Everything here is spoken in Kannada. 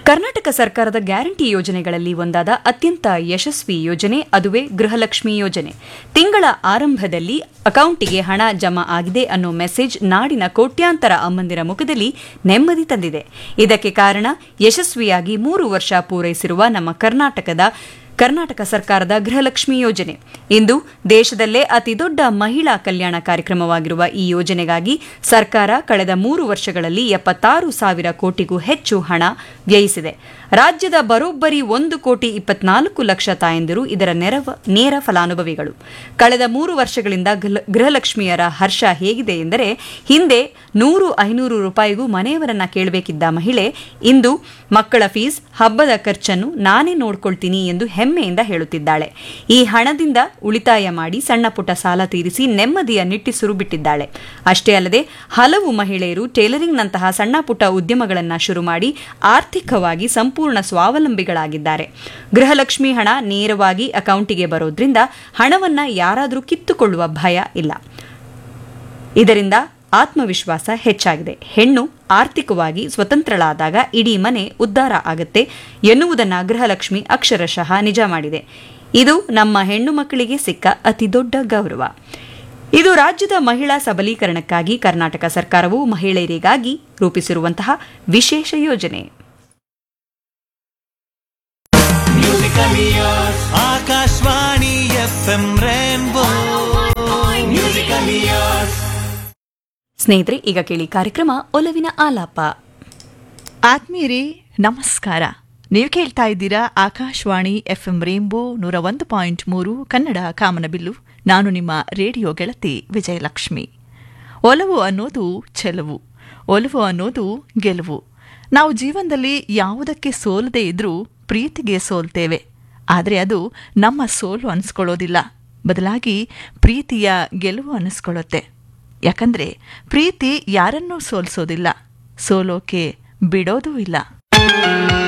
ಕರ್ನಾಟಕ ಸರ್ಕಾರದ ಗ್ಯಾರಂಟಿ ಯೋಜನೆಗಳಲ್ಲಿ ಒಂದಾದ ಅತ್ಯಂತ ಯಶಸ್ವಿ ಯೋಜನೆ ಅದುವೇ ಗೃಹಲಕ್ಷ್ಮಿ ಯೋಜನೆ ತಿಂಗಳ ಆರಂಭದಲ್ಲಿ ಅಕೌಂಟಿಗೆ ಹಣ ಜಮಾ ಆಗಿದೆ ಅನ್ನೋ ಮೆಸೇಜ್ ನಾಡಿನ ಕೋಟ್ಯಾಂತರ ಅಮ್ಮಂದಿರ ಮುಖದಲ್ಲಿ ನೆಮ್ಮದಿ ತಂದಿದೆ ಇದಕ್ಕೆ ಕಾರಣ ಯಶಸ್ವಿಯಾಗಿ ಮೂರು ವರ್ಷ ಪೂರೈಸಿರುವ ನಮ್ಮ ಕರ್ನಾಟಕದ ಕರ್ನಾಟಕ ಸರ್ಕಾರದ ಗೃಹಲಕ್ಷ್ಮಿ ಯೋಜನೆ ಇಂದು ದೇಶದಲ್ಲೇ ಅತಿದೊಡ್ಡ ಮಹಿಳಾ ಕಲ್ಯಾಣ ಕಾರ್ಯಕ್ರಮವಾಗಿರುವ ಈ ಯೋಜನೆಗಾಗಿ ಸರ್ಕಾರ ಕಳೆದ ಮೂರು ವರ್ಷಗಳಲ್ಲಿ ಎಪ್ಪತ್ತಾರು ಸಾವಿರ ಕೋಟಿಗೂ ಹೆಚ್ಚು ಹಣ ವ್ಯಯಿಸಿದೆ ರಾಜ್ಯದ ಬರೋಬ್ಬರಿ ಒಂದು ಕೋಟಿ ಇಪ್ಪತ್ನಾಲ್ಕು ಲಕ್ಷ ತಾಯಂದಿರು ಇದರ ನೆರವ ನೇರ ಫಲಾನುಭವಿಗಳು ಕಳೆದ ಮೂರು ವರ್ಷಗಳಿಂದ ಗೃಹ- ಗೃಹಲಕ್ಷ್ಮಿಯರ ಹರ್ಷ ಹೇಗಿದೆ ಎಂದರೆ ಹಿಂದೆ ನೂರು ಐನೂರು ರೂಪಾಯಿಗೂ ಮನೆಯವರನ್ನ ಕೇಳಬೇಕಿದ್ದ ಮಹಿಳೆ ಇಂದು ಮಕ್ಕಳ ಫೀಸ್ ಹಬ್ಬದ ಖರ್ಚನ್ನು ನಾನೇ ನೋಡ್ಕೊಳ್ತೀನಿ ಎಂದು ಹೆಮ್ಮೆಯಿಂದ ಹೇಳುತ್ತಿದ್ದಾಳೆ ಈ ಹಣದಿಂದ ಉಳಿತಾಯ ಮಾಡಿ ಸಣ್ಣ ಪುಟ್ಟ ಸಾಲ ತೀರಿಸಿ ನೆಮ್ಮದಿಯ ನಿಟ್ಟಿಸುರು ಬಿಟ್ಟಿದ್ದಾಳೆ ಅಷ್ಟೇ ಅಲ್ಲದೆ ಹಲವು ಮಹಿಳೆಯರು ಟೇಲರಿಂಗ್ನಂತಹ ಸಣ್ಣ ಪುಟ್ಟ ಉದ್ಯಮಗಳನ್ನು ಶುರು ಮಾಡಿ ಆರ್ಥಿಕವಾಗಿ ಸಂಪೂರ್ಣ ಸ್ವಾವಲಂಬಿಗಳಾಗಿದ್ದಾರೆ ಗೃಹಲಕ್ಷ್ಮಿ ಹಣ ನೇರವಾಗಿ ಅಕೌಂಟಿಗೆ ಬರೋದ್ರಿಂದ ಹಣವನ್ನ ಯಾರಾದರೂ ಕಿತ್ತುಕೊಳ್ಳುವ ಭಯ ಇಲ್ಲ ಇದರಿಂದ ಆತ್ಮವಿಶ್ವಾಸ ಹೆಚ್ಚಾಗಿದೆ ಹೆಣ್ಣು ಆರ್ಥಿಕವಾಗಿ ಸ್ವತಂತ್ರಳಾದಾಗ ಇಡೀ ಮನೆ ಉದ್ಧಾರ ಆಗತ್ತೆ ಎನ್ನುವುದನ್ನ ಗೃಹಲಕ್ಷ್ಮಿ ಅಕ್ಷರಶಃ ನಿಜ ಮಾಡಿದೆ ಇದು ನಮ್ಮ ಹೆಣ್ಣು ಮಕ್ಕಳಿಗೆ ಸಿಕ್ಕ ಅತಿದೊಡ್ಡ ಗೌರವ ಇದು ರಾಜ್ಯದ ಮಹಿಳಾ ಸಬಲೀಕರಣಕ್ಕಾಗಿ ಕರ್ನಾಟಕ ಸರ್ಕಾರವು ಮಹಿಳೆಯರಿಗಾಗಿ ರೂಪಿಸಿರುವಂತಹ ವಿಶೇಷ ಯೋಜನೆ Akashvani F M rainbow musical years ಸ್ನೇಹಿತರೆ ಈಗ ಕೇಳಿ ಕಾರ್ಯಕ್ರಮ ಒಲವಿನ ಆಲಾಪ ಆತ್ಮೀಯರೇ ನಮಸ್ಕಾರ ನೀವು ಕೇಳ್ತಾ ಇದ್ದೀರಾ ಆಕಾಶವಾಣಿ ಎಫ್ ಎಂ ರೇಂಬೋ ನೂರ ಒಂದು ಪಾಯಿಂಟ್ ಮೂರು ಕನ್ನಡ ಕಾಮನಬಿಲ್ಲು ನಾನು ನಿಮ್ಮ ರೇಡಿಯೋ ಗೆಳತಿ ವಿಜಯಲಕ್ಷ್ಮಿ ಒಲವು ಅನ್ನೋದು ಚೆಲುವು ಒಲವು ಅನ್ನೋದು ಗೆಲುವು ನಾವು ಜೀವನದಲ್ಲಿ ಯಾವುದಕ್ಕೆ ಸೋಲದೇ ಇದ್ರೂ ಪ್ರೀತಿಗೆ ಸೋಲ್ತೇವೆ ಆದರೆ ಅದು ನಮ್ಮ ಸೋಲು ಅನಿಸ್ಕೊಳ್ಳೋದಿಲ್ಲ ಬದಲಾಗಿ ಪ್ರೀತಿಯ ಗೆಲುವು ಅನಿಸ್ಕೊಳ್ಳುತ್ತೆ ಯಾಕಂದ್ರೆ ಪ್ರೀತಿ ಯಾರನ್ನೂ ಸೋಲ್ಸೋದಿಲ್ಲ ಸೋಲೋಕೆ ಬಿಡೋದೂ ಇಲ್ಲ